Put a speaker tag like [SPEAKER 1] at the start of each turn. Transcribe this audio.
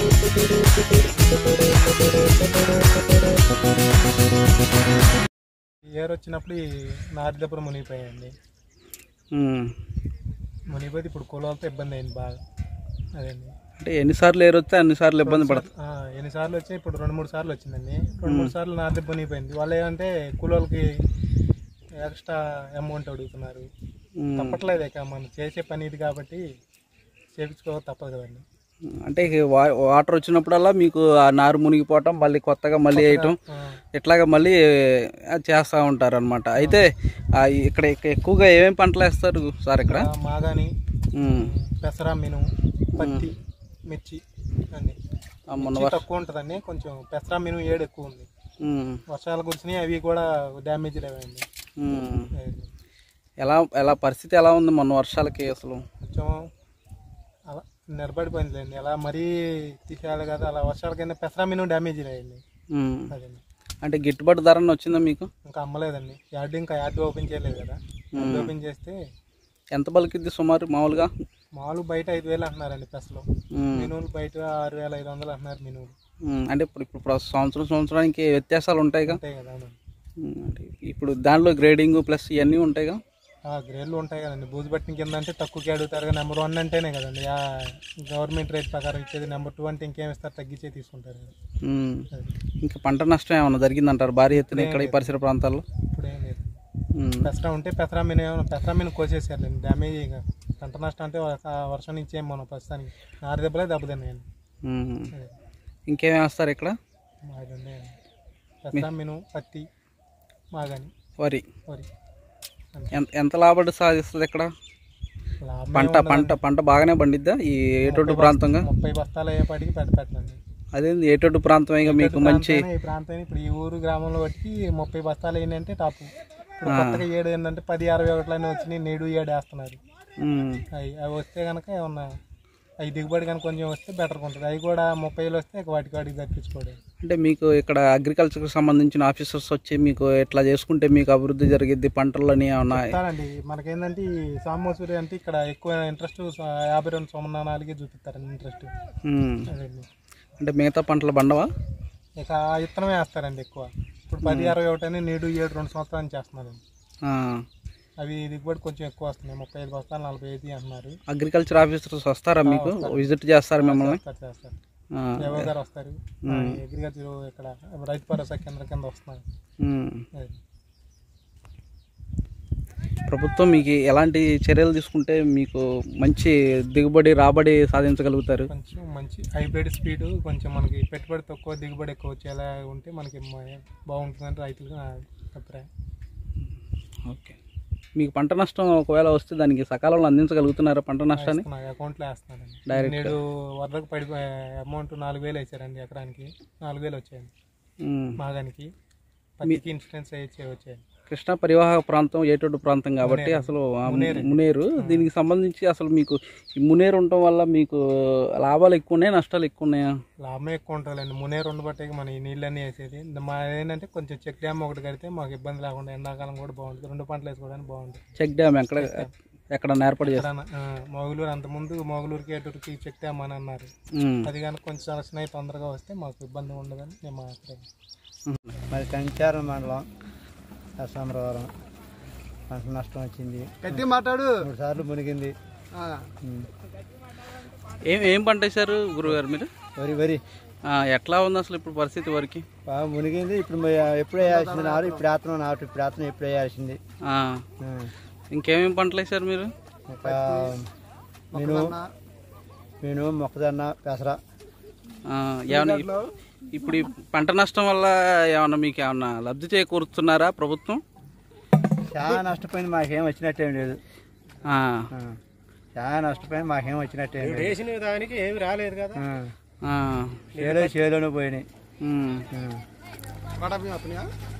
[SPEAKER 1] ఈ ఇయర్ వచ్చినప్పుడు ఈ నారు దెబ్బలు మునిగిపోయాయండి
[SPEAKER 2] ఉమ్.
[SPEAKER 1] మునిగిపోతే ఇప్పుడు కులాలతో ఇబ్బంది అయింది బాగా అదండి
[SPEAKER 2] అంటే ఎన్నిసార్లు ఏరొస్తే అన్నిసార్లు ఇబ్బంది పడుతుంది
[SPEAKER 1] ఆ, ఎన్నిసార్లు వచ్చాయి ఇప్పుడు రెండు మూడు సార్లు వచ్చిందండి రెండు మూడు సార్లు నారు దెబ్బ మునిగిపోయింది వాళ్ళు ఏంటంటే కూలోళ్ళకి ఎక్స్ట్రా అమౌంట్ అడుగుతున్నారు తప్పట్లేదు ఇక మనం చేసే పని ఇది కాబట్టి చేపించుకోవాలి తప్పదు కదండి
[SPEAKER 2] అంటే ఇక వా- వాటర్ వచ్చినప్పుడల్లా మీకు ఆ నారు మునిగిపోవటం మళ్ళీ కొత్తగా మళ్ళీ వేయటం
[SPEAKER 1] ఆ,
[SPEAKER 2] ఇట్లాగా మళ్ళీ ఆ, చేస్తూ ఉంటారు అనమాట అయితే ఆ, ఇక్కడ ఇక్కడ ఎక్కువగా ఏమేమి పంటలు వేస్తారు సార్ ఇక్కడ
[SPEAKER 1] ఆ, మాగాని
[SPEAKER 2] ఉమ్.
[SPEAKER 1] పెసర మినుము పత్తి మిర్చి అన్ని
[SPEAKER 2] ఆ, మొన్న
[SPEAKER 1] మిర్చి
[SPEAKER 2] వర్ష
[SPEAKER 1] తక్కువ ఉంటుందండి కొంచెం పెసర మినుము ఏడు ఎక్కువ ఉంది
[SPEAKER 2] ఉమ్.
[SPEAKER 1] వర్షాలు కురిసినాయి అవి కూడా డ్యామేజ్ లేవండి
[SPEAKER 2] ఉమ్. ఎలా ఎలా పరిస్థితి ఎలా ఉంది మొన్న వర్షాలకి అసలు
[SPEAKER 1] కొంచెం అలా నిలబడిపోయిందిలేండి అలా మరీ తీసేయాలి కదా అలా వర్షాల కింద పెసర మినుము డ్యామేజ్ లేదండి
[SPEAKER 2] ఉమ్.
[SPEAKER 1] అదండి
[SPEAKER 2] అంటే గిట్టుబాటు ధర వచ్చిందా మీకు
[SPEAKER 1] ఇంకా అమ్మలేదండి యార్డ్ ఇంకా యార్డ్ ఓపెన్ చేయలేదు కదా యార్డ్ ఓపెన్ చేస్తే
[SPEAKER 2] ఎంత పలికిద్ది సుమారు మామూలుగా
[SPEAKER 1] మామూలు బయట ఐదు వేలు అంటున్నారండి పెసలు
[SPEAKER 2] ఉమ్.
[SPEAKER 1] మినువులు బయట ఆరు వేల ఐదు వందలు అంటున్నారు మినువులు
[SPEAKER 2] ఉమ్. అంటే ఇప్పుడు ఇప్పుడు ప్ర- సంవత్సరం సంవత్సరానికి వ్యత్యాసాలు ఉంటాయిగా
[SPEAKER 1] ఉంటాయి కదా అవును.
[SPEAKER 2] ఉమ్. అంటే ఇప్పుడు దానిలో గ్రేడింగ్ ప్లస్ ఇవన్నీ ఉంటాయిగా
[SPEAKER 1] ఆ గ్రేడ్లు ఉంటాయి కదండి బూజు పట్టిన కింద అంటే తక్కువకి అడుగుతారు నెంబర్ వన్ అంటేనే కదండి ఆ గవర్నమెంట్ రేట్ ప్రకారం ఇచ్చేది నెంబర్ టూ అంటే ఇంకేం ఇస్తారు తగ్గించే తీసుకుంటారు కదా.
[SPEAKER 2] ఉమ్.
[SPEAKER 1] అది.
[SPEAKER 2] ఇంకా పంట నష్టం ఏమైనా జరిగిందంటారు భారీ ఎత్తున ఇక్కడ ఈ పరిసర ప్రాంతాల్లో
[SPEAKER 1] ఇప్పుడేం లేదు
[SPEAKER 2] ఉమ్.
[SPEAKER 1] పెసరా ఉంటే పెసరా మీద ఏమైనా పెసరా మీద కోసేసారులేండి డ్యామేజ్ ఇక పంట నష్టం అంటే ఆ వర్షం నుంచి ఏం మనం ప్రస్తుతానికి నారు దెబ్బలే దెబ్బతిన్నాయండి
[SPEAKER 2] ఉమ్.
[SPEAKER 1] అదే.
[SPEAKER 2] ఇంకేమేమి వేస్తారు ఇక్కడ
[SPEAKER 1] మాది ఉన్నాయండి పెసరా మినుము పత్తి మాగాని
[SPEAKER 2] వరి
[SPEAKER 1] వరి అంతే.
[SPEAKER 2] ఎంత ఎంత లాభడి సాధిస్తుంది ఇక్కడ
[SPEAKER 1] లాభం
[SPEAKER 2] పంట
[SPEAKER 1] ఏముండదండి.
[SPEAKER 2] పంట పంట బాగానే పండిద్దా ఈ ఏటొడ్డు ప్రాంతంగా
[SPEAKER 1] ముప్పై బస్తాలు అయ్యేపాటికి పెద్ద పెట్టండి
[SPEAKER 2] అదేంది ఏటొడ్డు ప్రాంతం ఇక మీకు మంచి
[SPEAKER 1] ఈ ప్రాంతం ఇప్పుడు ఈ ఊరు గ్రామంలో బట్టి ముప్పై బస్తాలు ఏంటంటే టాపు ఇప్పుడు కొత్తగా ఏడు ఏంటంటే పది అరవై ఒకటిలోనే వచ్చినాయి నేడు ఏడు వేస్తున్నారు
[SPEAKER 2] ఉమ్.
[SPEAKER 1] అవి అవి వస్తే కనుక ఏమన్నా అవి దిగుబడి కనుక కొంచెం వస్తే బెటర్గా ఉంటుంది అవి కూడా ముప్పైలు వస్తే వాటికి వాటికి తప్పించుకోవడం
[SPEAKER 2] అంటే మీకు ఇక్కడ అగ్రికల్చర్కి సంబంధించిన ఆఫీసర్స్ వచ్చి మీకు ఎట్లా చేసుకుంటే మీకు అభివృద్ధి జరిగిద్ది పంటలని ఏమన్నా
[SPEAKER 1] చెప్తారండి మనకేంటంటే ఈ సామోసూరి అంటే ఇక్కడ ఎక్కువ ఇంట్రెస్ట్ యాభై రెండు సొమ్మిది చూపిస్తారండి ఇంట్రెస్ట్
[SPEAKER 2] ఉమ్.
[SPEAKER 1] అదండి
[SPEAKER 2] అంటే మిగతా పంటలు బండవా
[SPEAKER 1] ఇక ఆ విత్తనమే వేస్తారండి ఎక్కువ ఇప్పుడు పది అరవై ఒకటి అని నేడు ఏడు రెండు సంవత్సరాల నుంచి చేస్తున్నారండి
[SPEAKER 2] ఆ.
[SPEAKER 1] అవి దిగుబడి కొంచెం ఎక్కువ వస్తున్నాయి ముప్పై ఐదు బస్తాలు నలభై ఐదు అంటున్నారు
[SPEAKER 2] అగ్రికల్చర్ ఆఫీసర్స్ వస్తారా మీకు విజిట్ చేస్తారు మిమ్మల్ని
[SPEAKER 1] చేస్తారు చేస్తారు
[SPEAKER 2] ఆ.
[SPEAKER 1] దేవ గారు వస్తారు అగ్రికల్చర్ ఇక్కడ రైతు భరోసా కేంద్రం కింద వస్తున్నారు
[SPEAKER 2] ఉమ్.
[SPEAKER 1] అది.
[SPEAKER 2] ప్రభుత్వం మీకు ఎలాంటి చర్యలు తీసుకుంటే మీకు మంచి దిగుబడి రాబడి సాధించగలుగుతారు
[SPEAKER 1] కొంచెం మంచి హైబ్రిడ్ స్పీడ్ కొంచెం మనకి పెట్టుబడి తక్కువ దిగుబడి ఎక్కువ వచ్చేలా ఉంటే మనకి మ- బాగుంటుందని రైతులకు నా అభిప్రాయం
[SPEAKER 2] ఓకే మీకు పంట నష్టం ఒకవేళ వస్తే దానికి సకాలంలో అందించగలుగుతున్నారా పంట నష్టాన్ని
[SPEAKER 1] నా అకౌంట్లో వేస్తున్నానండి
[SPEAKER 2] Direct.
[SPEAKER 1] నేడు వరదకు పడిపోయే అమౌంట్ నాలుగు వేలు వేసారండి ఎకరానికి నాలుగు వేలు వచ్చాయండి
[SPEAKER 2] ఉమ్.
[SPEAKER 1] మాగానికి పత్తికి ఇన్సూరెన్స్ వేసే వచ్చాయండి
[SPEAKER 2] కృష్ణా పరివాహక ప్రాంతం ఏటోడు ప్రాంతం కాబట్టి అసలు ఆ మునేరు దీనికి సంబంధించి అసలు మీకు ఈ మునేరు ఉండటం వల్ల మీకు లాభాలు ఎక్కువ ఉన్నాయా నష్టాలు ఎక్కువ ఉన్నాయా
[SPEAKER 1] లాభం ఎక్కువ ఉంటుందండి మునే రెండు బట్టే మన ఈ నీళ్ళన్నీ వేసేది మా ఏంటంటే కొంచెం చెక్ డ్యామ్ ఒకటి కడితే మాకు ఇబ్బంది లేకుండా ఎండాకాలం కూడా బాగుంటుంది రెండు పంటలు వేసుకోవడానికి బాగుంటుంది
[SPEAKER 2] చెక్ డ్యామ్ ఎక్కడ ఎక్కడ ఏర్పాటు చేస్తారు
[SPEAKER 1] ఎక్కడన్నా, ఆ, మొగలూరు అంతకుముందు మొగలూరుకి ఎటుకి చెక్ డ్యామ్ అని అన్నారు
[SPEAKER 2] ఉమ్.
[SPEAKER 1] అది కనుక కొంచెం సెలక్షన్ అయి తొందరగా వస్తే మాకు ఇబ్బంది ఉండదని నేను మా అభిప్రాయం
[SPEAKER 3] మరి కంచారం మండలం అసమరవరం పంట నష్టం వచ్చింది
[SPEAKER 1] గట్టి మాట్లాడు
[SPEAKER 3] మూడు సార్లు మునిగింది ఉమ్.
[SPEAKER 2] ఏం ఏం పంట వేశారు గురుగారు మీరు
[SPEAKER 3] వరి వరి
[SPEAKER 2] ఆ, ఎట్లా ఉంది అసలు ఇప్పుడు పరిస్థితి వరకు
[SPEAKER 3] బాగా మునిగింది ఇప్పుడు మరి ఎప్పుడు వేయాల్సింది నారు ఇప్పుడు వేస్తున్నాం నాటు ఇప్పుడు వేస్తున్నాం ఎప్పుడు వేయాల్సింది
[SPEAKER 2] ఆ,
[SPEAKER 3] ఉమ్.
[SPEAKER 2] ఇంకేమేం పంటలు వేశారు మీరు
[SPEAKER 3] ఇంకా నేను నేను మొక్కజొన్న పెసర
[SPEAKER 2] ఆ, ఏమన్నా ఇప్- ఇప్పుడు ఈ పంట నష్టం వల్ల ఏమన్నా మీకు ఏమన్నా లబ్ధి చేకూరుతున్నారా ప్రభుత్వం
[SPEAKER 3] చాలా నష్టపోయింది మాకేం వచ్చినట్టేం లేదు
[SPEAKER 2] ఆ,
[SPEAKER 3] ఆ. చాలా నష్టపోయింది మాకేం వచ్చినట్టేం లేదు
[SPEAKER 1] వేసిన దానికి ఏమి రాలేదు కదా
[SPEAKER 3] ఆ.
[SPEAKER 2] ఆ,
[SPEAKER 3] చేలో చేలోనే పోయినాయి
[SPEAKER 2] ఉమ్.
[SPEAKER 3] ఉమ్.